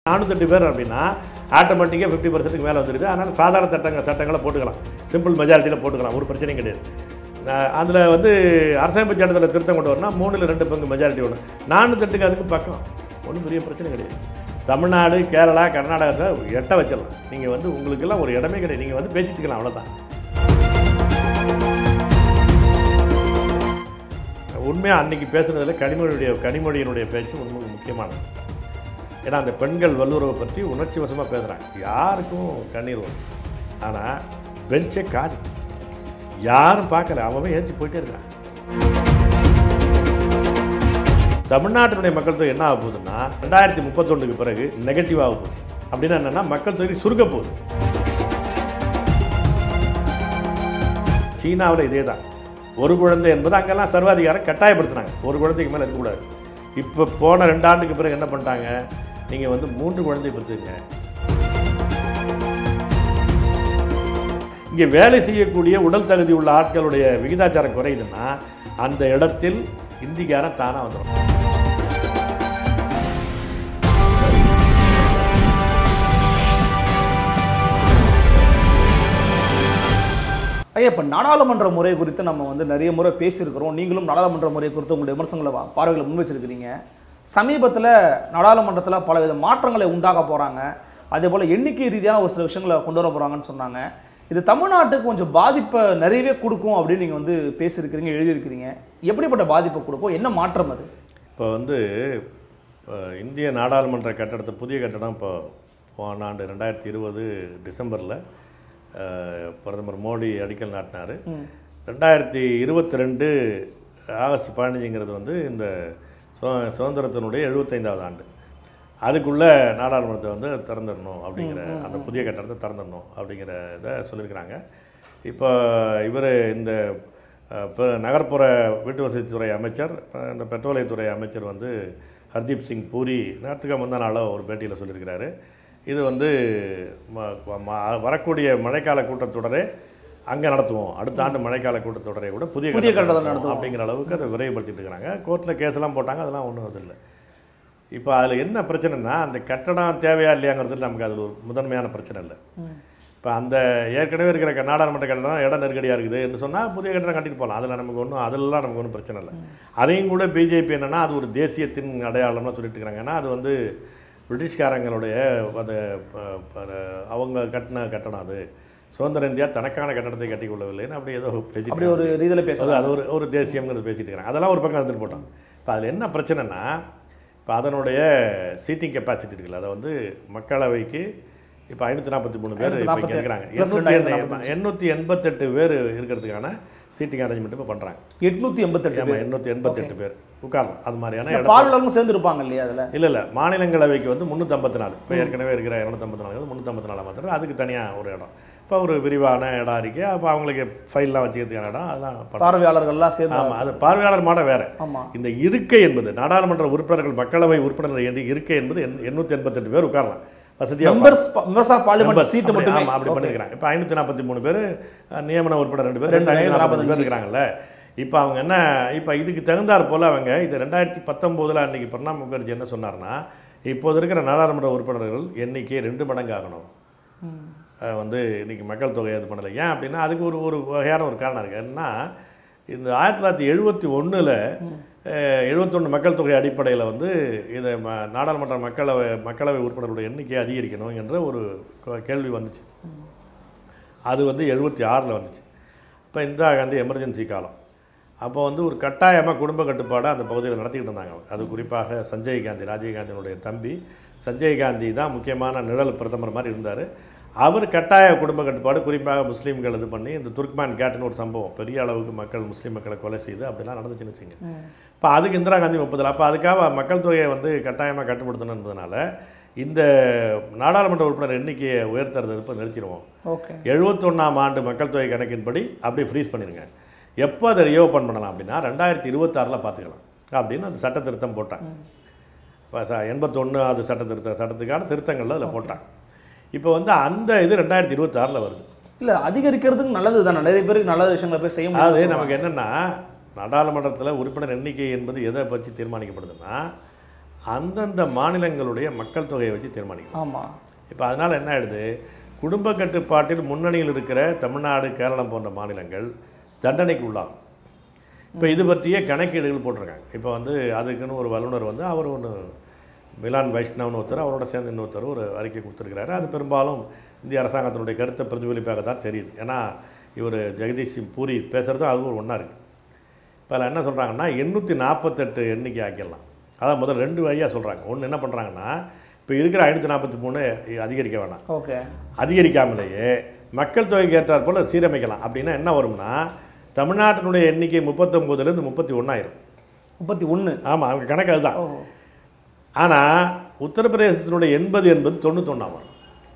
நானூற்றெட்டு பேர் அப்படின்னா ஆட்டோமேட்டிக்காக ஃபிஃப்டி பர்சன்ட்டுக்கு மேலே வந்துடுது அதனால் சாதாரண சட்டங்கள் சட்டங்களை போட்டுக்கலாம் சிம்பிள் மெஜாரிட்டியில் போட்டுக்கலாம் ஒரு பிரச்சனையும் கிடையாது அதில் வந்து அரசமைப்பு சட்டத்தில் திருத்தம் கொண்டு வரணும்னா மூணில் ரெண்டு பங்கு மெஜாரிட்டி வேணும் நானூற்றெட்டுக்கு அதுக்கு பக்கம் ஒன்றும் பெரிய பிரச்சனை கிடையாது தமிழ்நாடு கேரளா கர்நாடகத்தை எட்ட வச்சிடலாம் நீங்கள் வந்து உங்களுக்கெல்லாம் ஒரு இடமே கிடையாது நீங்கள் வந்து பேசிட்டுக்கலாம் அவ்வளோதான் உண்மையாக அன்னைக்கு பேசுனதில் கனிமொழியுடைய கனிமொழியினுடைய பேச்சு ரொம்ப முக்கியமானது ஏன்னா அந்த பெண்கள் வல்லுறவை பற்றி உணர்ச்சி வசமாக பேசுகிறாங்க யாருக்கும் கண்ணீர் வரும் ஆனால் பெஞ்சே காலி யாரும் பார்க்கல அவன் ஏஞ்சி போயிட்டே இருக்கிறான் தமிழ்நாட்டினுடைய மக்கள் தொகை என்ன ஆக போகுதுன்னா ரெண்டாயிரத்தி முப்பத்தொன்றுக்கு பிறகு நெகட்டிவ் ஆக போகுது அப்படின்னா என்னென்னா மக்கள் தொகை சுருங்க போகுது சீனாவில் இதே தான் ஒரு குழந்தை என்பது அங்கெல்லாம் சர்வாதிகாரம் கட்டாயப்படுத்துனாங்க ஒரு குழந்தைக்கு மேலே இருக்கக்கூடாது இப்போ போன ரெண்டு ஆண்டுக்கு பிறகு என்ன பண்ணிட்டாங்க நீங்கள் வந்து மூன்று குழந்தை பெற்றுங்க இங்கே வேலை செய்யக்கூடிய உடல் தகுதி உள்ள ஆட்களுடைய விகிதாச்சாரம் குறையுதுன்னா அந்த இடத்தில் இந்திக்காரன் தானாக வந்துடும் ஐயா இப்போ நாடாளுமன்ற முறை குறித்து நம்ம வந்து நிறைய முறை பேசியிருக்கிறோம் நீங்களும் நாடாளுமன்ற முறை குறித்து உங்களுடைய விமர்சனங்களை வா- பார்வைகளை முன் வச்சிருக்கிறீங்க சமீபத்தில் நாடாளுமன்றத்தில் பலவித மாற்றங்களை உண்டாக்க போகிறாங்க அதே போல் எண்ணிக்கை ரீதியான ஒரு சில விஷயங்களை கொண்டு வர போகிறாங்கன்னு சொன்னாங்க இது தமிழ்நாட்டுக்கு கொஞ்சம் பாதிப்பை நிறையவே கொடுக்கும் அப்படின்னு நீங்கள் வந்து பேசியிருக்கிறீங்க எழுதியிருக்கிறீங்க எப்படிப்பட்ட பாதிப்பை கொடுக்கும் என்ன மாற்றம் அது இப்போ வந்து இப்போ இந்திய நாடாளுமன்ற கட்டடத்தை புதிய கட்டடம் இப்போ போன ஆண்டு ரெண்டாயிரத்தி இருபது டிசம்பரில் பிரதமர் மோடி அடிக்கல் நாட்டினார் ரெண்டாயிரத்தி இருபத்தி ரெண்டு ஆகஸ்ட் பதினஞ்சுங்கிறது வந்து இந்த சு சுதந்திரத்தினுடைய எழுபத்தைந்தாவது ஆண்டு அதுக்குள்ளே நாடாளுமன்றத்தை வந்து திறந்துடணும் அப்படிங்கிற அந்த புதிய கட்டடத்தை திறந்துடணும் அப்படிங்கிற இதை சொல்லியிருக்கிறாங்க இப்போ இவர் இந்த அஹ், பெ- நகர்ப்புற வீட்டு வசதித்துறை அமைச்சர் அஹ், இந்த பெட்ரோலியத்துறை அமைச்சர் வந்து ஹர்தீப் சிங் பூரி நேரத்துக்கு முந்தா நாளாக ஒரு பேட்டியில் சொல்லியிருக்கிறாரு இது வந்து ம- ம- வரக்கூடிய மழைக்கால கூட்டத்தொடரே அங்கே நடத்துவோம் அடுத்த ஆண்டு மழைக்கால கூட்டத்தொடரை கூட புதிய புதிய கட்டடத்தில் கட்டடத்தில் நடத்துவோம் அப்படிங்கிற அளவுக்கு அதை விரைவுபடுத்திட்டு இருக்கிறாங்க கோர்ட்டில் கேஸ்லாம் போட்டாங்க அதெல்லாம் ஒன்றும் அது இல்லை இப்போ அதில் என்ன பிரச்சனைனா அந்த கட்டடம் தேவையா இல்லையாங்கிறது நமக்கு அதில் ஒரு முதன்மையான பிரச்சனை இல்லை இப்போ அந்த ஏற்கனவே இருக்கிற க- நாடாளுமன்ற கட்டடம் இடம் நெருக்கடியாக இருக்குது என்று சொன்னால் புதிய கட்டடம் கட்டிட்டு போகலாம் அதில் நமக்கு ஒன்றும் அதெல்லாம் நமக்கு ஒன்றும் பிரச்சனை இல்லை அதையும் கூட பிஜேபி என்னென்னா அது ஒரு தேசியத்தின் அடையாளம்னு சொல்லிட்டு இருக்கிறாங்க ஏன்னா அது வந்து பிரிட்டிஷ்காரங்களுடைய அந்த ப- ப- அவங்க கட்டின கட்டடம் அது சுதந்திர இந்தியா தனக்கான கட்டடத்தை கட்டி கொள்ளவில்லைன்னு அப்படி ஏதோ பேசிட்டு அப்படி ஒரு ரீதியில் அது பேசுகிறாங்க அது ஒரு ஒரு தேசியம்ங்கிறது பேசிட்டு இருக்கிறாங்க அதெல்லாம் ஒரு பக்கம் வந்துட்டு போட்டோம் இப்போ அதில் என்ன பிரச்சனைனா இப்போ அதனுடைய சீட்டிங் கெப்பாசிட்டி இருக்குல்ல அதை வந்து மக்களவைக்கு இப்போ ஐநூற்றி நாற்பத்தி மூணு பேர் இப்போ இங்கே 548. இருக்கிறாங்க Plus எண்ணூற்றி ரெண்டாயிரத்தி எண்ணூற்றி எண்பத்தெட்டு பேர் இருக்கிறதுக்கான சீட்டிங் அரேஞ்ச்மெண்ட் இப்போ பண்ணுறாங்க எட்நூற்றி எண்பத்தெட்டு ஆமாம் பேர் எண்ணூற்றி எண்பத்தெட்டு பேர் உட்காரலாம் அது மாதிரியான இடம் பார்வையாளர்களும் சேர்ந்து இருப்பாங்க இல்லையா அதில் இல்லை இல்லை மாநிலங்களவைக்கு வந்து முந்நூற்றம்பத்தி நாலு இப்போ ஏற்கனவே இருக்கிற இரநூத்தம்பத்தி நாலு முந்நூற்றம்பத்தி நாலாம் மாத்திரம் அதுக்கு தனியாக ஒரு இடம் இப்போ ஒரு விரிவான இடம் இருக்கு அப்போ அவங்களுக்கு ஃபைல்லாம் வச்சுக்கிறதுக்கான இடம் அதெல்லாம் பண்ணலாம். பார்வையாளர்கள்லாம் சேர்ந்து ஆமாம் அது பார்வையாளர் மாட வேற ஆமா இந்த இருக்கை என்பது நாடாளுமன்ற உறுப்பினர்கள் மக்களவை உறுப்பினர் எண்ணி- இருக்கை என்பது எண்ணூற்றி எண்பத்தெட்டு பேர் உட்காரலாம் வசதியாக members members of parliament seat மட்டுமே ஆமாம் அப்படி பண்ணியிருக்கிறாங்க இப்போ ஐநூற்றி நாற்பத்தி மூணு பேர் நியமன உறுப்பினர் ரெண்டு பேர் ரெண்டு, ரெண்டு ஐநூற்றி நாற்பத்தஞ்சு பேர் நாற்பத்தஞ்சு. இருக்கிறாங்கல்ல இப்போ அவங்க என்ன இப்போ இதுக்கு தகுந்தாற் போல் அவங்க இது ரெண்டாயிரத்தி பத்தொம்போதில் அன்றைக்கி பிரணாப் முகர்ஜி என்ன சொன்னார்னா இப்போது இருக்கிற நாடாளுமன்ற உறுப்பினர்கள் எண்ணிக்கை ரெண்டு மடங்கு ஆகணும் அஹ் வந்து இன்னைக்கு மக்கள் தொகை இது பண்ணலை ஏன் அப்படின்னா அதுக்கு ஒரு ஒரு வகையான ஒரு காரணம் இருக்குது என்னன்னா இந்த ஆயிரத்தி தொள்ளாயிரத்தி எழுபத்தி ஒன்றில் எழுபத்தொன்று மக்கள் தொகை அடிப்படையில் வந்து இதை ம நாடாளுமன்ற மக்களவை மக்களவை உறுப்பினர்களுடைய எண்ணிக்கையை அதிகரிக்கணும் என்ற ஒரு கோ- கேள்வி வந்துச்சு அது வந்து எழுபத்தி ஆறில் வந்துச்சு இப்போ இந்திரா காந்தி எமர்ஜென்சி காலம் அப்போ வந்து ஒரு கட்டாயமாக குடும்ப கட்டுப்பாடை அந்த பகுதியில் நடத்திக்கிட்டு இருந்தாங்க அது குறிப்பாக சஞ்சய் காந்தி ராஜீவ் காந்தியினுடைய தம்பி சஞ்சய் காந்தி தான் முக்கியமான நிழல் பிரதமர் மாதிரி இருந்தார் அவர் கட்டாய குடும்ப கட்டுப்பாடு குறிப்பாக முஸ்லீம்கள் இது பண்ணி இந்த துர்க்மான் கேட்டுன்னு ஒரு சம்பவம் பெரிய அளவுக்கு மக்கள் முஸ்லீம் மக்களை கொலை செய்து அப்படிலாம் நடந்துச்சுன்னு வச்சுங்க இப்போ அதுக்கு இந்திரா காந்தி முப்பதில் அப்போ அதுக்காக மக்கள் தொகையை வந்து கட்டாயமாக கட்டுப்படுத்தணும் என்பதனால இந்த நாடாளுமன்ற உறுப்பினர் எண்ணிக்கையை உயர்த்துறது இப்போ நிறுத்திடுவோம் ஓகே எழுபத்தொன்னாம் ஆண்டு மக்கள் தொகை கணக்கின்படி அப்படியே ஃப்ரீஸ் பண்ணிடுங்க எப்போ அதை ரியோபன் பண்ணலாம் அப்படின்னா ரெண்டாயிரத்தி இருபத்தாறில் பார்த்துக்கலாம் அப்படின்னு அந்த சட்ட திருத்தம் போட்டாங்க இப்போ ச எண்பத்தொன்று அது சட்ட திருத்த சட்டத்துக்கான திருத்தங்கள் அதில் போட்டாங்க இப்போ வந்து அந்த இது ரெண்டாயிரத்தி இருபத்தாறில் வருது இல்ல அதிகரிக்கிறதுக்கு நல்லது தானே நிறைய பேருக்கு நல்ல விஷயங்களை போய் செய்ய அதாவது முடியாது நமக்கு என்னென்னா நாடாளுமன்றத்தில் உறுப்பினர் எண்ணிக்கை என்பது எதை பற்றி தீர்மானிக்கப்படுதுன்னா அந்தந்த மாநிலங்களுடைய மக்கள் தொகையை வச்சு தீர்மானிக்கும் ஆமா இப்போ அதனால் என்ன ஆயிடுது குடும்ப கட்டுப்பாட்டில் முன்னணியில் இருக்கிற தமிழ்நாடு கேரளம் போன்ற மாநிலங்கள் தண்டனைக்கு உள்ளாகும் இப்போ இது பற்றிய கணக்கீடுகள் போட்டிருக்காங்க இப்போ வந்து அதுக்குன்னு ஒரு வல்லுனர் வந்து அவர் ஒன்று மிலான் வைஷ்ணவ்னு ஒருத்தர் அவரோட சேர்ந்து இன்னொருத்தர் ஒரு அறிக்கை கொடுத்துருக்கிறாரு அது பெரும்பாலும் இந்திய அரசாங்கத்தினுடைய கருத்தை பிரதிபலிப்பாக தான் தெரியுது ஏன்னா இவர் ஜெகதீஷ் சிங் பூரி பேசுகிறதும் அதுவும் ஒரு ஒன்றா இருக்குது இப்போ அதில் என்ன சொல்கிறாங்கன்னா எண்ணூற்றி நாற்பத்தெட்டு எண்ணிக்கை ஆக்கிடலாம் அதான் முதல்ல ரெண்டு வழியாக சொல்கிறாங்க ஒன்று என்ன பண்ணுறாங்கன்னா இப்போ இருக்கிற ஐநூற்றி நாற்பத்தி மூணு அதிகரிக்க வேணாம் ஓகே அதிகரிக்காமலேயே மக்கள் தொகைக்கு ஏற்றாற் போல் சீரமைக்கலாம் அப்படின்னா என்ன வரும்னா தமிழ்நாட்டினுடைய எண்ணிக்கை முப்பத்தொம்போதுலேருந்து முப்பத்தி ஒன்றாயிரம் முப்பத்தி ஒண்ணு ஆமாம் அவங்க கணக்கு அதுதான் ஓ ஆனால் உத்தரப்பிரதேசத்தினுடைய எண்பது என்பது தொண்ணூத்தொன்னாம் வரும்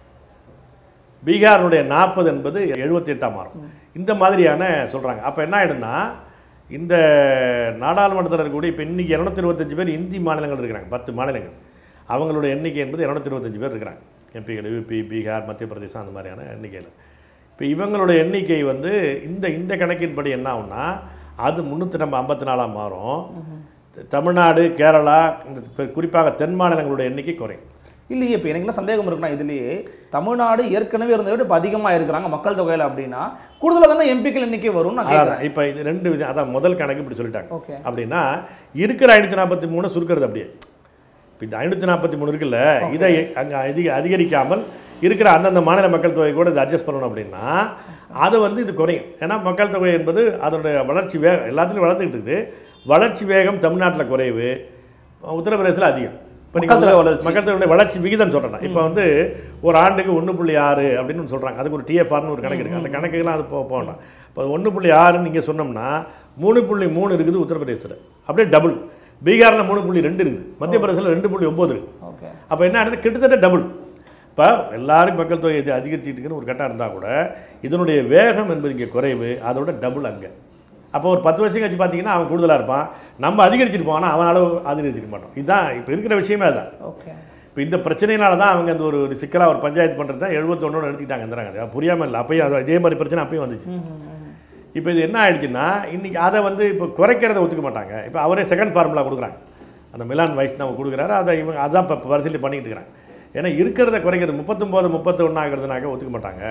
பீகாருடைய நாற்பது என்பது எழுபத்தி எட்டாம் வரும் இந்த மாதிரியான சொல்கிறாங்க அப்போ என்ன ஆகிடும்னா இந்த நாடாளுமன்றத்தில் இருக்கக்கூடிய இப்போ இன்றைக்கி இரநூத்தி இருபத்தஞ்சு பேர் இந்தி மாநிலங்கள் இருக்கிறாங்க பத்து மாநிலங்கள் அவங்களுடைய எண்ணிக்கை என்பது இரநூத்தி இருபத்தஞ்சு பேர் இருக்கிறாங்க எம்பிகள் யூபி பீகார் மத்திய பிரதேசம் அந்த மாதிரியான எண்ணிக்கையில் இப்போ இவங்களுடைய எண்ணிக்கை வந்து இந்த இந்த கணக்கின்படி என்ன ஆகும்னா அது முந்நூற்றி நம்ம ஐம்பத்தி நாலாக மாறும் தமிழ்நாடு கேரளா இந்த பெ- குறிப்பாக தென் மாநிலங்களுடைய எண்ணிக்கை குறையும் இல்லையே இப்போ எனக்கு என்ன சந்தேகம் இருக்குன்னா இதுலயே தமிழ்நாடு ஏற்கனவே இருந்ததை விட இப்போ அதிகமாக இருக்கிறாங்க மக்கள் தொகையில் அப்படின்னா கூடுதலாக தானே எம்பிக்கள் எண்ணிக்கை வரும் நான் கேட்குறேன் அதான் இப்போ இது ரெண்டு விதம் அதான் முதல் கணக்கு இப்படி சொல்லிட்டாங்க ஓகே அப்படின்னா இருக்கிற ஐநூற்றி நாற்பத்தி மூணு சுருக்கிறது அப்படியே இப்போ இந்த ஐநூற்றி நாற்பத்தி மூணு இருக்குல்ல இதை அங்கே அதிக அதிகரிக்காமல் இருக்கிற அந்தந்த மாநில மக்கள் தொகை கூட இதை அட்ஜஸ்ட் பண்ணணும் அப்படின்னா அது வந்து இது குறையும் ஏன்னா மக்கள் தொகை என்பது அதனுடைய வளர்ச்சி வேகம் எல்லாத்துலையும் வளர்ந்துக்கிட்டு இருக்குது வளர்ச்சி வேகம் தமிழ்நாட்டில் குறைவு உத்தரப்பிரதேசத்தில் அதிகம் இப்போ மக்கள் தொகை வளர்ச்சி. மக்கள் தொகையுடைய வளர்ச்சி விகிதம் சொல்கிறேன் இப்போ வந்து ஒரு ஆண்டுக்கு ஒன்று புள்ளி ஆறு அப்படின்னு சொல்கிறாங்க அதுக்கு ஒரு டிஎஃப்ஆர்னு ஒரு கணக்கு இருக்குது அந்த கணக்குலாம் அது போக போகணும் இப்போ ஒன்று புள்ளி ஆறுன்னு நீங்கள் சொன்னோம்னா மூணு புள்ளி மூணு இருக்குது உத்தரப்பிரதேசத்தில் அப்படியே டபுள் பீகாரில் மூணு புள்ளி ரெண்டு இருக்குது மத்திய பிரதேசத்தில் ரெண்டு புள்ளி ஒம்பது இருக்குது ஓகே அப்போ என்ன ஆகுது கிட்டத்தட்ட டபுள் இப்போ எல்லாரும் மக்கள் தொகை இது அதிகரிச்சுட்டு இருக்குன்னு ஒரு கட்டம் இருந்தால் கூட இதனுடைய வேகம் என்பது இங்கே குறைவு அதோட டபுள் அங்கே அப்போ ஒரு பத்து வருஷம் கழிச்சு பார்த்தீங்கன்னா அவன் கூடுதலாக இருப்பான் நம்ம அதிகரிச்சிருப்போம் ஆனால் அவன் அளவு அதிகரிச்சிருக்க மாட்டோம் இதுதான் இப்போ இருக்கிற விஷயமே அதான் ஓகே இப்போ இந்த பிரச்சனையினால தான் அவங்க அந்த ஒரு ஒரு சிக்கலாக ஒரு பஞ்சாயத்து பண்ணுறது தான் எழுபத்தொன்னோட எடுத்துக்கிட்டாங்க இருந்தாங்க அது புரியாமல் இல்லை அப்பயும் அது இதே மாதிரி பிரச்சனை அப்பயும் வந்துச்சு இப்போ இது என்ன ஆயிடுச்சுன்னா இன்றைக்கி அதை வந்து இப்போ குறைக்கிறத ஒத்துக்க மாட்டாங்க இப்போ அவரே செகண்ட் ஃபார்முலா கொடுக்குறாங்க அந்த மிலான் வைஷ்ணவ் கொடுக்குறாரு அதை இவங்க அதான் இப்போ பரிசீலனை பண்ணிக்கிட்டு இருக்கிறாங்க ஏன்னா இருக்கிறத குறைக்கிறது முப்பத்தொம்போது முப்பத்தொன்று ஆகிறதுனாக்க ஒத்துக்க மாட்டாங்க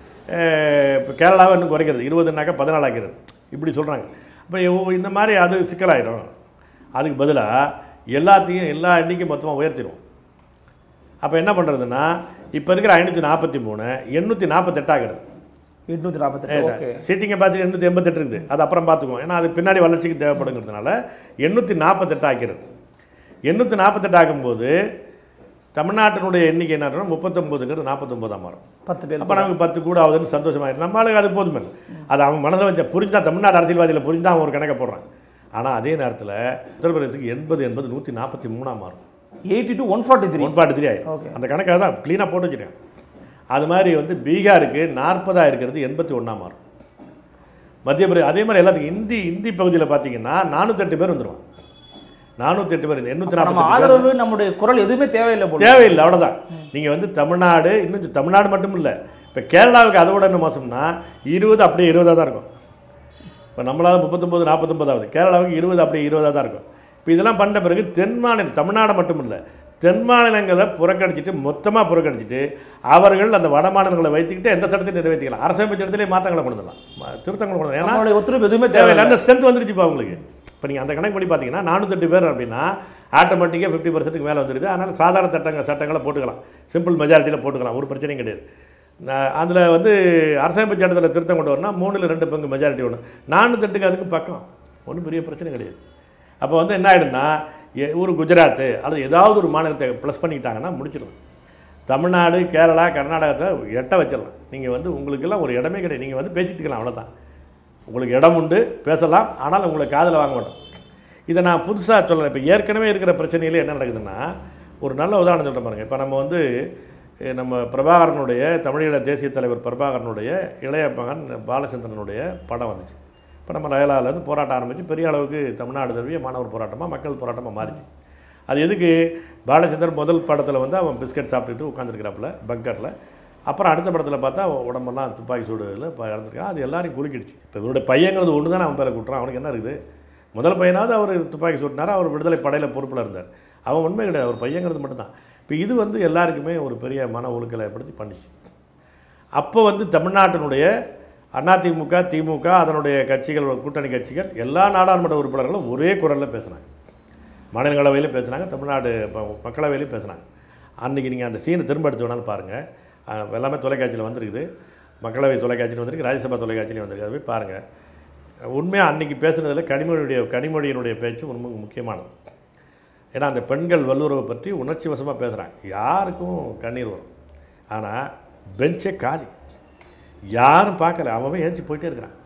அஹ் இப்போ கேரளாவை இன்னும் குறைக்கிறது இருபதுனாக்கா பதினாலு ஆகிறது இப்படி சொல்கிறாங்க அப்போ இந்த மாதிரி அது சிக்கலாயிரும் அதுக்கு பதிலாக எல்லாத்தையும் எல்லா எண்ணிக்கையும் மொத்தமாக உயர்த்திடும் அப்போ என்ன பண்ணுறதுன்னா இப்போ இருக்கிற ஐநூற்றி நாற்பத்தி மூணு எண்ணூற்றி நாற்பத்தெட்டாகிறது எட்நூற்றி நாற்பத்தெட்டு ஓகே சீட்டிங் கெப்பாசிட்டி எண்ணூற்றி எண்பத்தெட்டு இருக்குது அது அப்புறம் பார்த்துக்குவோம் ஏன்னா அது பின்னாடி வளர்ச்சிக்கு தேவைப்படுங்கிறதுனால எண்ணூற்றி நாற்பத்தெட்டு ஆக்கிறது எண்ணூற்றி நாற்பத்தெட்டு ஆகும்போது தமிழ்நாட்டினுடைய எண்ணிக்கை என்னன்னா முப்பத்தொம்போதுங்கிறது நாற்பத்தொம்போதாம் மாறும் பத்து பேர் அப்போ நமக்கு பத்து கூட ஆகுதுன்னு சந்தோஷமாயிரும் நம்மளுக்கு அது போதுமே அது அவன் மனசில் வச்ச புரிஞ்சா தமிழ்நாடு அரசியல்வாதியில் புரிஞ்சா அவன் ஒரு கணக்கை போடுறான் ஆனால் அதே நேரத்தில் உத்தரப்பிரதேசத்துக்கு எண்பது என்பது நூற்றி நாற்பத்தி மூணாம் மாறும் eighty two one forty three one forty three ஆயிரும் Okay. அந்த கணக்காக தான் க்ளீனாக போட்டு வச்சுருக்கேன் அது மாதிரி வந்து பீகாருக்கு நாற்பதாக இருக்கிறது எண்பத்தி ஒன்றாம் மாறும் மத்திய பிரதேச அதே மாதிரி எல்லாத்துக்கும் இந்தி இந்தி பகுதியில் பார்த்தீங்கன்னா நானூற்றெட்டு பேர் வந்துருவான் நானூற்றெட்டு பேர் எண்ணூற்றி நம்ம நாற்பத்தி ஆதரவு நம்முடைய குரல் எதுவுமே தேவையில்லை போல தேவையில்லை அவ்வளோதான் நீங்கள் வந்து தமிழ்நாடு இன்னும் சொ- தமிழ்நாடு மட்டும் இல்லை இப்போ கேரளாவுக்கு அதை விட என்ன மோசம்னா இருபது அப்படியே இருபதாக தான் இருக்கும் இப்போ நம்மளாவது முப்பத்தொம்போது நாற்பத்தொம்பதாவது கேரளாவுக்கு இருபது அப்படியே இருபதாக தான் இருக்கும் இப்போ இதெல்லாம் பண்ண பிறகு தென் மாநிலம் தமிழ்நாடு மட்டும் இல்லை தென் மாநிலங்களை புறக்கணிச்சிட்டு மொத்தமாக புறக்கணிச்சிட்டு அவர்கள் அந்த வட மாநிலங்களை வைத்துக்கிட்டு எந்த சட்டத்தையும் நிறைவேற்றிக்கலாம் அரசமைப்பு சட்டத்திலே மாற்றங்களை கொண்டு வரலாம் ம- திருத்தங்களை கொண்டு வரலாம் ஏன்னா நம்மளுடைய ஒத்துழைப்பு எதுவுமே தேவையில்லை தேவையில்லை அந்த ஸ்ட்ரென்த் வந்துருச்சு இப்போ அவங்களுக்கு இப்போ நீங்கள் அந்த கணக்கு படி பார்த்தீங்கன்னா நானூற்றெட்டு பேர் அப்படின்னா ஆட்டோமேட்டிக்காக ஃபிஃப்டி பர்சன்ட்டுக்கு மேலே வந்துருது அதனால் சாதாரண சட்டங்கள் சட்டங்களை போட்டுக்கலாம் சிம்பிள் மெஜாரிட்டியில் போட்டுக்கலாம் ஒரு பிரச்சனையும் கிடையாது அதில் வந்து அரசமைப்பு சட்டத்தில் திருத்தம் கொண்டு வரணும்னா மூணில் ரெண்டு பங்கு மெஜாரிட்டி ஒன்று நானூற்றெட்டுக்கு அதுக்கு பக்கம் ஒன்றும் பெரிய பிரச்சனை கிடையாது அப்போ வந்து என்ன ஆகிடும்னா எ- ஒரு குஜராத்து அல்லது ஏதாவது ஒரு மாநிலத்தை ப்ளஸ் பண்ணிக்கிட்டாங்கன்னா முடிச்சிடலாம் தமிழ்நாடு கேரளா கர்நாடகத்தை எட்ட வச்சிடலாம் நீங்கள் வந்து உங்களுக்கெல்லாம் ஒரு இடமே கிடையாது நீங்கள் வந்து பேசிட்டுக்கலாம் அவ்வளோதான் உங்களுக்கு இடம் உண்டு பேசலாம் ஆனால் உங்களை காதில் வாங்க மாட்டோம் இதை நான் புதுசாக சொல்லலை இப்போ ஏற்கனவே இருக்கிற பிரச்சனையில என்ன நடக்குதுன்னா ஒரு நல்ல உதாரணம் சொல்கிறேன் பாருங்க இப்போ நம்ம வந்து அஹ், நம்ம பிரபாகரனுடைய தமிழீழ தேசிய தலைவர் பிரபாகரனுடைய இளைய மகன் பாலச்சந்திரனுடைய படம் வந்துச்சு இப்போ நம்ம லயலாலேருந்து போராட்டம் ஆரம்பித்து பெரிய அளவுக்கு தமிழ்நாடு தழுவிய மாணவர் போராட்டமாக மக்கள் போராட்டமாக மாறிச்சு அது எதுக்கு பாலச்சந்தர் முதல் படத்தில் வந்து அவன் பிஸ்கட் சாப்பிட்டுட்டு உட்காந்துருக்கிறாப்புல பங்கரில் அப்புறம் அடுத்த படத்தில் பார்த்தா அவன் உடம்பெல்லாம் துப்பாக்கி சூடுல இப்போ இறந்துருக்கான் அது எல்லாரையும் குலுக்கிடுச்சு இப்போ இவருடைய பையங்கிறது ஒன்று தானே அவன் பேரை கூட்டுறான் அவனுக்கு என்ன இருக்குது முதல் பையனாவது அவர் துப்பாக்கி சூட்டினார் அவர் விடுதலை படையில் பொறுப்பில் இருந்தார் அவன் உண்மை கிடையாது ஒரு பையங்கிறது மட்டும்தான் இப்போ இது வந்து எல்லாருக்குமே ஒரு பெரிய மன உழுக்கலை ஏற்படுத்தி பண்ணிச்சு அப்போ வந்து தமிழ்நாட்டினுடைய அதிமுக திமுக அதனுடைய கட்சிகள் கூட்டணி கட்சிகள் எல்லா நாடாளுமன்ற உறுப்பினர்களும் ஒரே குரலில் பேசுனாங்க மாநிலங்களவையிலும் பேசுனாங்க தமிழ்நாடு ப- மக்களவையிலும் பேசுனாங்க அன்றைக்கி நீங்கள் அந்த சீனை திரும்ப எடுத்து வேணாலும் பாருங்கள் எல்லாமே தொலைக்காட்சியில் வந்திருக்குது மக்களவை தொலைக்காட்சியில் வந்திருக்கு ராஜ்யசபா தொலைக்காட்சியிலையும் வந்திருக்கு அதை போய் பாருங்கள் உண்மையாக அன்றைக்கி பேசுனதில் கனிமொழியுடைய கனிமொழியினுடைய பேச்சு ரொம்ப முக்கியமானது ஏன்னா அந்த பெண்கள் வல்லுறவை பற்றி உணர்ச்சி வசமாக பேசுகிறாங்க யாருக்கும் கண்ணீர் வரும் ஆனால் பெஞ்சே காலி யாரும் பார்க்கல அவன் ஏஞ்சி போயிட்டே இருக்கிறான்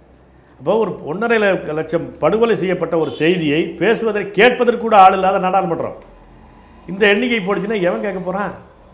அப்போ ஒரு ஒன்றரை ல- லட்சம் படுகொலை செய்யப்பட்ட ஒரு செய்தியை பேசுவதை கேட்பதற்கு கூட ஆள் இல்லாத நாடாளுமன்றம் இந்த எண்ணிக்கை போயிடுச்சுன்னா எவன் கேட்க போகிறான்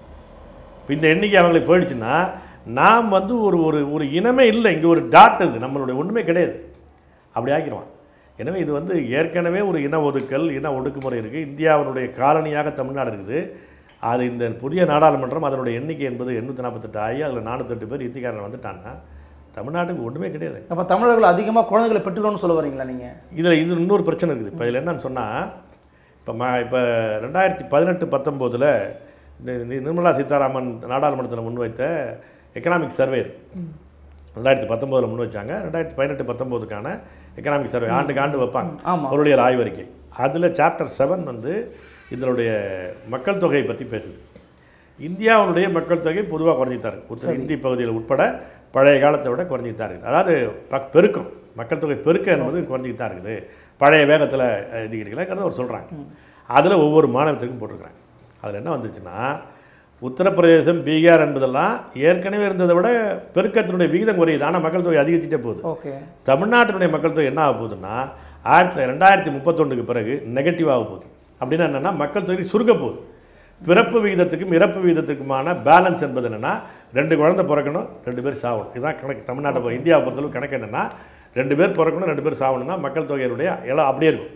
இப்போ இந்த எண்ணிக்கை அவங்களுக்கு போயிடுச்சுன்னா நாம் வந்து ஒரு ஒரு ஒரு இனமே இல்லை இங்கே ஒரு டாட் இது நம்மளுடைய ஒன்றுமே கிடையாது அப்படி ஆக்கிடுவான் எனவே இது வந்து ஏற்கனவே ஒரு இன ஒதுக்கல் இன ஒடுக்குமுறை இருக்குது இந்தியாவினுடைய காலனியாக தமிழ்நாடு இருக்குது அது இந்த புதிய நாடாளுமன்றம் அதனுடைய எண்ணிக்கை என்பது எண்ணூற்றி நாற்பத்தெட்டு ஆகி அதில் நானூற்றெட்டு பேர் இந்திக்காரன் வந்துட்டான்னா தமிழ்நாட்டுக்கு ஒன்றுமே கிடையாது அப்போ தமிழர்கள் அதிகமாக குழந்தைகளை பெற்றுக்கணும்னு சொல்ல வரீங்களா நீங்கள் இதில் இது இன்னொரு பிரச்சனை இருக்குது இப்போ இதில் என்னன்னு சொன்னால் இப்போ ம இப்போ ரெண்டாயிரத்தி பதினெட்டு பத்தொம்போதில் இந்த இந்த நிர்மலா சீதாராமன் நாடாளுமன்றத்தில் முன்வைத்த எக்கனாமிக் சர்வே ரெண்டாயிரத்தி பத்தொம்போதில் முன் வச்சாங்க ரெண்டாயிரத்தி பதினெட்டு பத்தொம்போதுக்கான எக்கனாமிக் சர்வே ஆண்டுக்கு ஆண்டு வைப்பாங்க ஆமாம் பொருளியல் ஆய்வறிக்கை அதில் சாப்டர் செவன் வந்து இதனுடைய மக்கள் தொகையை பற்றி பேசுது இந்தியாவுடைய மக்கள் தொகை பொதுவாக குறைஞ்சிட்டு தான் இருக்கு உத்தர இந்தி பகுதியில் உட்பட பழைய காலத்தை விட குறைஞ்சிட்டு தான் இருக்குது அதாவது பக் பெருக்கம் மக்கள் தொகை பெருக்கம் என்பது குறைஞ்சிட்டு தான் இருக்குது பழைய வேகத்தில் இதுக்கிறீங்களேங்கிறத அவர் சொல்கிறாங்க அதில் ஒவ்வொரு மாநிலத்துக்கும் போட்டிருக்கிறாங்க அதில் என்ன வந்துச்சுன்னா உத்தரப்பிரதேசம் பீகார் என்பதெல்லாம் ஏற்கனவே இருந்ததை விட பெருக்கத்தினுடைய விகிதம் குறையுது ஆனால் மக்கள் தொகை அதிகரிச்சுட்டே போகுது ஓகே தமிழ்நாட்டினுடைய மக்கள் தொகை என்ன ஆக போகுதுன்னா ஆயிரத்தி ரெண்டாயிரத்தி முப்பத்தொன்றுக்கு பிறகு நெகட்டிவ் ஆக போகுது அப்படின்னா என்னென்னா மக்கள் தொகை சுருங்க போகுது பிறப்பு விகிதத்துக்கும் இறப்பு விகிதத்துக்குமான பேலன்ஸ் என்பது என்னென்னா ரெண்டு குழந்தை பிறக்கணும் ரெண்டு பேர் சாகணும் இதுதான் கணக்கு தமிழ்நாட்டை பொறுத்த- இந்தியாவை பொறுத்தளவு கணக்கு என்னென்னா ரெண்டு பேர் பிறக்கணும் ரெண்டு பேர் சாகணும்னா மக்கள் தொகையினுடைய எல்லாம் அப்படியே இருக்கும்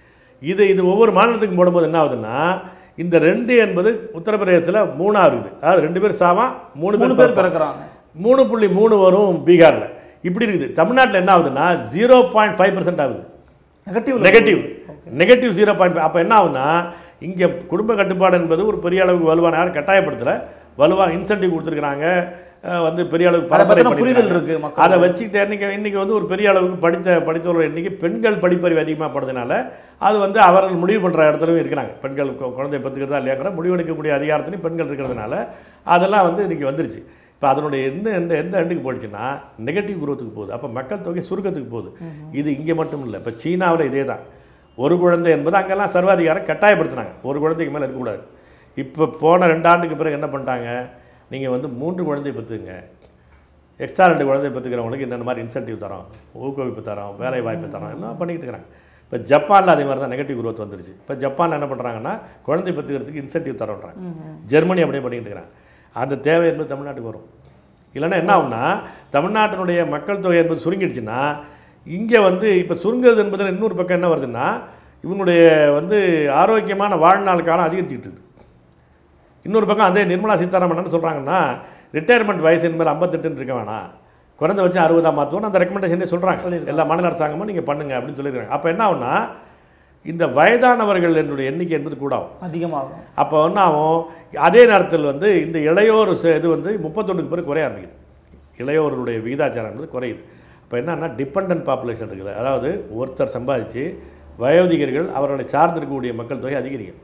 இது இது ஒவ்வொரு மாநிலத்துக்கும் போடும்போது என்ன ஆகுதுன்னா இந்த ரெண்டு என்பது உத்தரப்பிரதேசத்தில் மூணாக இருக்குது அதாவது ரெண்டு பேர் சாவான் மூணு மூணு பேர் பேர் பிறக்கிறாங்க மூணு புள்ளி மூணு வரும் பீகாரில் இப்படி இருக்குது தமிழ்நாட்டில் என்ன ஆகுதுன்னா ஜீரோ பாயிண்ட் ஃபைவ் பர்சன்ட் ஆகுது negative negative negative zero point அப்போ என்ன ஆகுதுன்னா இங்கே குடும்ப கட்டுப்பாடு என்பது ஒரு பெரிய அளவுக்கு வலுவான யாரும் கட்டாயப்படுத்தலை வலுவாக இன்சென்டிவ் கொடுத்துருக்குறாங்க அஹ் வந்து பெரிய அளவுக்கு அதை பரப்புரை பற்றின புரிதல் பண்ணியிருக்காங்க. இருக்கு மக்கள் அதை வச்சுக்கிட்டு இன்னைக்கு இன்னைக்கு வந்து ஒரு பெரிய அளவுக்கு படித்த படித்தவர்கள் இன்னைக்கு பெண்கள் படிப்பறிவு அதிகமாக படுறதுனால அது வந்து அவர்கள் முடிவு பண்ணுற இடத்துலையும் இருக்கிறாங்க பெண்கள் கு- குழந்தை பெற்றுக்கிறதா இல்லையாங்கிற முடிவெடுக்கக்கூடிய அதிகாரத்திலையும் பெண்கள் இருக்கிறதுனால அதெல்லாம் வந்து இன்னைக்கு வந்துருச்சு இப்போ அதனுடைய எந்த எந்த எந்த எண்டுக்கு போயிடுச்சுன்னா நெகட்டிவ் குரோத்துக்கு போகுது அப்போ மக்கள் தொகை சுருக்கத்துக்கு போகுது இது இங்கே மட்டும் இல்லை இப்போ சீனாவில் இதே தான் ஒரு குழந்தை என்பது அங்கெல்லாம் சர்வாதிகாரம் கட்டாயப்படுத்துனாங்க ஒரு குழந்தைக்கு மேலே இருக்கக்கூடாது இப்போ போன ரெண்டு ஆண்டுக்கு பிறகு என்ன பண்ணிட்டாங்க நீங்கள் வந்து மூன்று குழந்தை பெற்றுங்க எக்ஸ்ட்ரா ரெண்டு குழந்தை பெற்றுக்கிறவங்களுக்கு இந்த மாதிரி இன்சென்டிவ் தரோம் ஊக்குவிப்பு தரோம் வேலை வாய்ப்பு தரோம் எல்லாம் பண்ணிக்கிட்டு இருக்கிறாங்க இப்போ ஜப்பானில் அதே மாதிரி தான் நெகட்டிவ் growth வந்துருச்சு இப்போ ஜப்பானில் என்ன பண்ணுறாங்கன்னா குழந்தை பெற்றுக்கிறதுக்கு இன்சென்டிவ் தரோன்றாங்க ஜெர்மனி அப்படியே பண்ணிக்கிட்டு இருக்கிறாங்க அந்த தேவை என்பது தமிழ்நாட்டுக்கு வரும் இல்லைன்னா என்ன ஆகும்னா தமிழ்நாட்டினுடைய மக்கள் தொகை என்பது சுருங்கிடுச்சுன்னா இங்கே வந்து இப்போ சுருங்குறது என்பதில் இன்னொரு பக்கம் என்ன வருதுன்னா இவங்களுடைய வந்து ஆரோக்கியமான வாழ்நாள் காலம் அதிகரிச்சுக்கிட்டு இருக்குது இன்னொரு பக்கம் அதே நிர்மலா சீதாராமன் என்ன சொல்கிறாங்கன்னா ரிட்டையர்மெண்ட் வயசு இனிமேல் ஐம்பத்தெட்டுன்னு இருக்க வேணாம் குறைந்த வச்சு அறுபதா மாற்றுவோம் அந்த ரெக்கமெண்டேஷனே சொல்கிறாங்க எல்லா மாநில அரசாங்கமும் நீங்கள் பண்ணுங்க அப்படின்னு சொல்லியிருக்காங்க அப்போ என்ன ஆகும்னா இந்த வயதானவர்கள் என்னுடைய எண்ணிக்கை என்பது கூட ஆகும் அதிகமாகும் அப்போ என்ன ஆகும் அதே நேரத்தில் வந்து இந்த இளையோர் ச- இது வந்து முப்பத்தொன்றுக்கு பிறகு குறைய ஆரம்பிக்குது இளையோருடைய விகிதாச்சாரம் என்பது குறையுது அப்போ என்னன்னா டிபெண்டன்ட் பாப்புலேஷன் இருக்குது அதாவது ஒருத்தர் சம்பாதிச்சு வயோதிகர்கள் அவர்களை சார்ந்திருக்கக்கூடிய மக்கள் தொகை அதிகரிக்கும்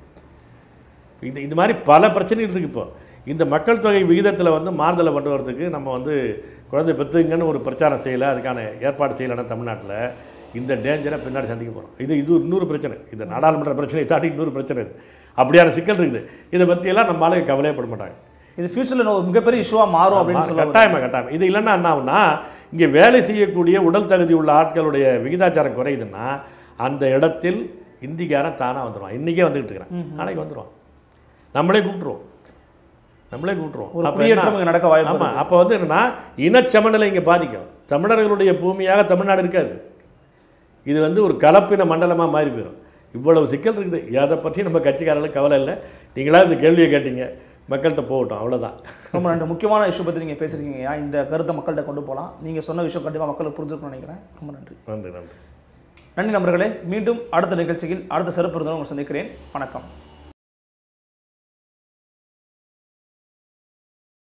இந்த இது மாதிரி பல பிரச்சனைகள் இருக்குது இப்போ இந்த மக்கள் தொகை விகிதத்தில் வந்து மாறுதலை கொண்டு வரதுக்கு நம்ம வந்து குழந்தை பெற்றுங்கன்னு ஒரு பிரச்சாரம் செய்யலை அதுக்கான ஏற்பாடு செய்யலைன்னா தமிழ்நாட்டில் இந்த டேஞ்சரை பின்னாடி சந்திக்க போகிறோம் இது இது இன்னொரு பிரச்சனை இந்த நாடாளுமன்ற பிரச்சனையை தாண்டி இன்னொரு பிரச்சனை இருக்குது அப்படியான சிக்கல் இருக்குது இதை பற்றியெல்லாம் நம்ம ஆளுங்க கவலையப்பட மாட்டாங்க இது ஃபியூச்சரில் ஒரு மிகப்பெரிய இஷ்யூவாக மாறும் அப்படின்னு சொல்ல கட்டாயமா கட்டாயம் இது இல்லைன்னா என்ன ஆகும்னா இங்கே வேலை செய்யக்கூடிய உடல் தகுதி உள்ள ஆட்களுடைய விகிதாச்சாரம் குறையுதுன்னா அந்த இடத்தில் இந்திக்காரன் தானாக வந்துடுவான் இன்றைக்கே வந்துகிட்டு இருக்கிறான் நாளைக்கு வந்துடுவான் நம்மளே கூப்பிட்ருவோம் நம்மளே கூப்பிட்ருவோம் ஒரு அப்ப குடியேற்றம் என்ன? இங்கே நடக்க வாய்ப்பு ஆமா அப்போ வந்து என்னன்னா இனச்சமநிலை இங்கே பாதிக்கும் தமிழர்களுடைய பூமியாக தமிழ்நாடு இருக்காது இது வந்து ஒரு கலப்பின மண்டலமாக மாறி போயிடும் இவ்வளவு சிக்கல் இருக்குது அதை பற்றி நம்ம கட்சிக்காரர்களுக்கு கவலை இல்லை நீங்களா இந்த கேள்வியை கேட்டீங்க மக்கள்கிட்ட போகட்டும் அவ்வளோதான் ரொம்ப ரெண்டு முக்கியமான இஷ்யூ பற்றி நீங்கள் பேசுகிறீங்க இந்த கருத்தை மக்கள்கிட்ட கொண்டு போகலாம் நீங்கள் சொன்ன விஷயம் கண்டிப்பாக மக்களுக்கு புரிஞ்சுக்கணும்னு நினைக்கிறேன் ரொம்ப நன்றி நன்றி நன்றி நன்றி நண்பர்களே மீண்டும் அடுத்த நிகழ்ச்சியில் அடுத்த சிறப்பு இருந்தாலும் உங்களை சந்திக்கிறேன் வணக்கம்